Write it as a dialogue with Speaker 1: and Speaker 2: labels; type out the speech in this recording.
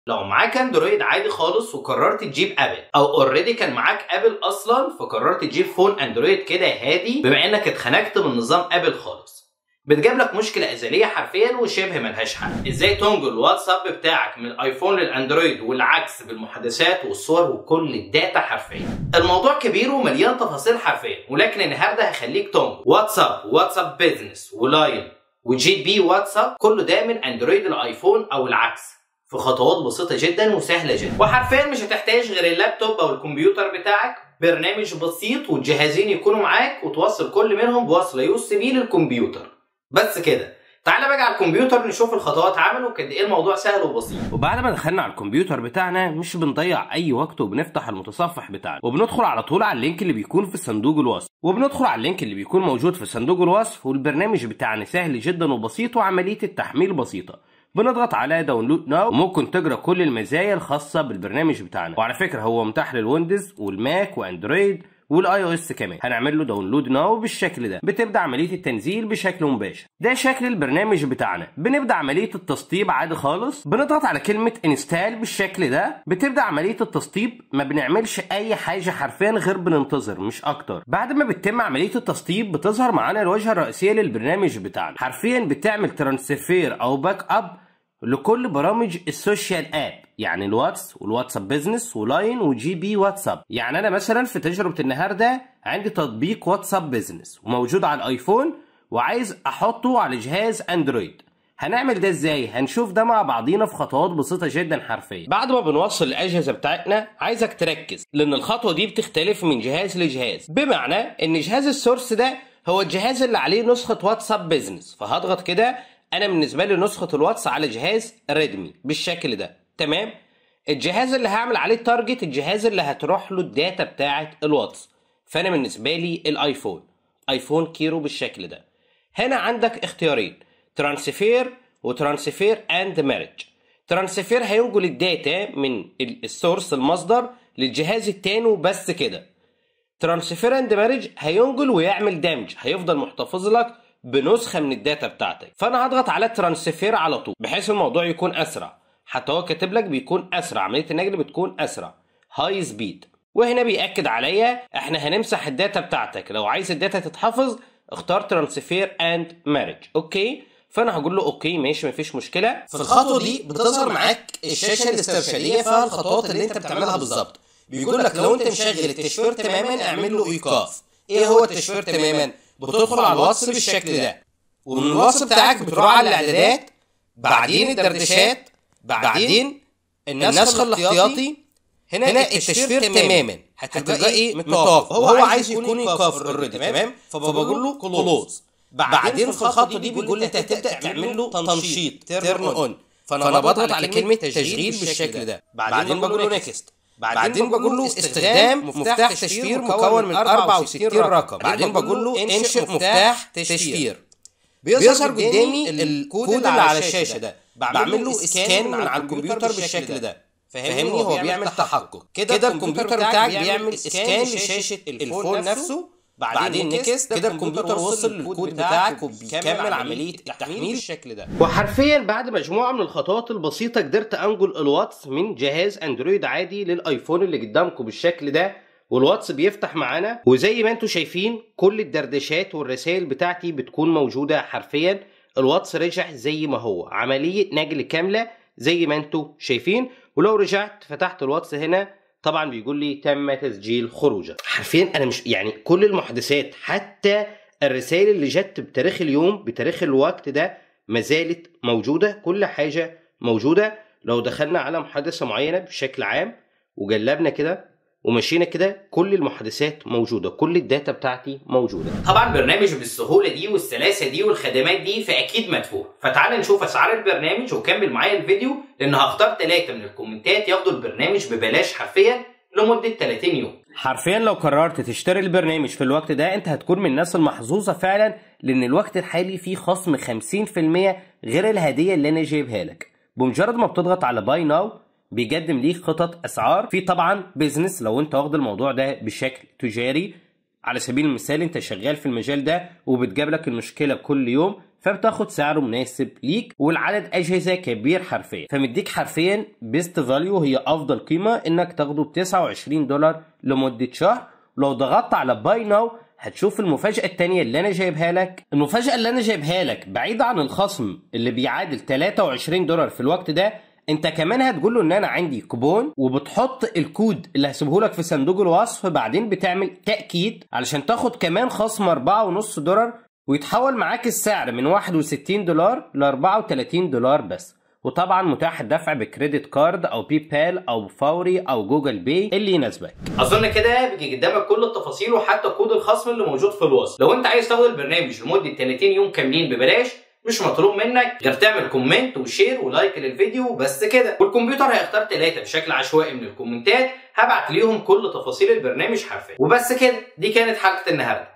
Speaker 1: لو معاك اندرويد عادي خالص وقررت تجيب ابل او اوريدي كان معاك ابل اصلا فقررت تجيب فون اندرويد كده هادي بما انك اتخنقت من نظام ابل خالص بتجيب لك مشكله ازليه حرفيا وشبه ملهاش حل ازاي تنقل الواتساب بتاعك من الايفون للاندرويد والعكس بالمحادثات والصور وكل الداتا حرفيا الموضوع كبير ومليان تفاصيل حرفيا ولكن النهارده هخليك تنقل واتساب واتساب بيزنس ولاين وجي بي واتساب كله ده من اندرويد الايفون او العكس في خطوات بسيطه جدا وسهله جدا وحرفيا مش هتحتاج غير اللابتوب او الكمبيوتر بتاعك برنامج بسيط والجهازين يكونوا معاك وتوصل كل منهم بوصله يو اس بي للكمبيوتر بس كده تعالى بقى على الكمبيوتر نشوف الخطوات عمل وقد ايه الموضوع سهل وبسيط
Speaker 2: وبعد ما دخلنا على الكمبيوتر بتاعنا مش بنضيع اي وقت وبنفتح المتصفح بتاعنا وبندخل على طول على اللينك اللي بيكون في صندوق الوصف وبندخل على اللينك اللي بيكون موجود في صندوق الوصف والبرنامج بتاعنا سهل جدا وبسيط وعمليه التحميل بسيطه بنضغط على داونلود ناو وممكن تقرا كل المزايا الخاصه بالبرنامج بتاعنا وعلى فكره هو متاح للويندوز والماك واندرويد والاي او اس كمان هنعمل له داونلود ناو بالشكل ده بتبدا عمليه التنزيل بشكل مباشر ده شكل البرنامج بتاعنا بنبدا عمليه التسطيب عادي خالص بنضغط على كلمه انستال بالشكل ده بتبدا عمليه التسطيب ما بنعملش اي حاجه حرفيا غير بننتظر مش اكتر بعد ما بتتم عمليه التسطيب بتظهر معانا الواجهه الرئيسيه للبرنامج بتاعنا حرفيا بتعمل ترانسفير او باك اب لكل برامج السوشيال اب يعني الواتس والواتساب بيزنس ولاين وجي بي واتساب يعني انا مثلا في تجربه النهارده عندي تطبيق واتساب بيزنس وموجود على الايفون وعايز احطه على جهاز اندرويد هنعمل ده ازاي هنشوف ده مع بعضينا في خطوات بسيطه جدا حرفيا بعد ما بنوصل الاجهزه بتاعتنا عايزك تركز لان الخطوه دي بتختلف من جهاز لجهاز بمعنى ان جهاز السورس ده هو الجهاز اللي عليه نسخه واتساب بيزنس فهضغط كده انا بالنسبه لي نسخه الواتس على جهاز ريدمي بالشكل ده تمام الجهاز اللي هعمل عليه التارجت الجهاز اللي هتروح له الداتا بتاعه الواتس فانا بالنسبه لي الايفون ايفون كيرو بالشكل ده هنا عندك اختيارين ترانسفير وترانسفير اند مارج ترانسفير هينقل الداتا من السورس المصدر للجهاز التاني وبس كده ترانسفير اند مارج هينقل ويعمل دمج هيفضل محتفظ لك بنسخه من الداتا بتاعتك فانا هضغط على ترانسفير على طول بحيث الموضوع يكون اسرع حتى هو كاتب لك بيكون اسرع عمليه النقل بتكون اسرع هاي سبيد وهنا بيأكد عليا احنا هنمسح الداتا بتاعتك لو عايز الداتا تتحفظ اختار ترانسفير اند مارج اوكي فانا هقول له اوكي ماشي مفيش مشكله
Speaker 3: في الخطوه دي بتظهر معاك الشاشه الاسترشاديه فيها الخطوات اللي انت بتعملها بالظبط بيقول لك لو انت مشغل التشفير تماما اعمل له ايقاف ايه هو التشفير تماما بتدخل على الوصف بالشكل ده ومن الوصف بتاعك بتروح على الاعدادات بعدين الدردشات بعدين النسخ الاحتياطي هنا, هنا التشفير تماما هتلقاه ايه متوقف هو, هو عايز يكون ايقاف اوريدي تمام فبقول له كلوز بعدين في الخطوه دي بيقول لي انت هتبدا تعمل له تنشيط تيرن اون فانا بضغط على كلمه تشغيل بالشكل ده بعدين بقول له نيكست بعدين بقول له استخدام مفتاح تشفير مكون من 64 رقم بعدين بقول له انشئ مفتاح تشفير بيظهر قدامي الكود اللي على الشاشه ده بعمل له اسكان من على الكمبيوتر بالشكل ده فاهمني هو بيعمل تحقق كده الكمبيوتر بتاعك بيعمل اسكان لشاشه الفون نفسه بعدين نكست كده الكمبيوتر وصل للكود بتاعك وبيكمل عمليه التحميل بالشكل ده
Speaker 2: وحرفيا بعد مجموعه من الخطوات البسيطه قدرت انقل الواتس من جهاز اندرويد عادي للايفون اللي قدامكم بالشكل ده والواتس بيفتح معانا وزي ما انتم شايفين كل الدردشات والرسائل بتاعتي بتكون موجوده حرفيا الواتس رجع زي ما هو عمليه نقل كامله زي ما انتم شايفين ولو رجعت فتحت الواتس هنا طبعا بيقول لي تم تسجيل خروجك حرفيا انا مش يعني كل المحادثات حتى الرسائل اللي جت بتاريخ اليوم بتاريخ الوقت ده ما زالت موجوده كل حاجه موجوده لو دخلنا على محادثه معينه بشكل عام وجلبنا كده ومشينا كده كل المحادثات موجوده كل الداتا بتاعتي موجوده
Speaker 1: طبعا برنامج بالسهوله دي والسلاسه دي والخدمات دي فاكيد مدفوع فتعال نشوف اسعار البرنامج وكمل معايا الفيديو لان هختار ثلاثه من الكومنتات ياخدوا البرنامج ببلاش حرفيا لمده 30 يوم
Speaker 2: حرفيا لو قررت تشتري البرنامج في الوقت ده انت هتكون من الناس المحظوظه فعلا لان الوقت الحالي فيه خصم 50% غير الهديه اللي انا جايبها لك بمجرد ما بتضغط على باي ناو بيقدم ليك خطط اسعار في طبعا بيزنس لو انت واخد الموضوع ده بشكل تجاري على سبيل المثال انت شغال في المجال ده وبتجاب لك المشكله كل يوم فبتاخد سعر مناسب ليك والعدد اجهزه كبير حرفيا فمديك حرفيا بيست فاليو هي افضل قيمه انك تاخده ب 29 دولار لمده شهر لو ضغطت على باي ناو هتشوف المفاجأة التانية اللي أنا جايبها لك المفاجأة اللي أنا جايبها لك بعيدة عن الخصم اللي بيعادل 23 دولار في الوقت ده انت كمان هتقول له ان انا عندي كوبون وبتحط الكود اللي هسيبه لك في صندوق الوصف بعدين بتعمل تاكيد علشان تاخد كمان خصم 4.5 دولار ويتحول معاك السعر من 61 دولار ل 34 دولار بس وطبعا متاح الدفع بكريدت كارد او بي بال او فوري او جوجل باي اللي يناسبك
Speaker 1: اظن كده بيجي قدامك كل التفاصيل وحتى كود الخصم اللي موجود في الوصف لو انت عايز تاخد البرنامج لمده 30 يوم كاملين ببلاش مش مطلوب منك غير تعمل كومنت وشير ولايك للفيديو بس كده والكمبيوتر هيختار ثلاثه بشكل عشوائي من الكومنتات هبعت ليهم كل تفاصيل البرنامج حرفيا وبس كده دي كانت حلقه النهارده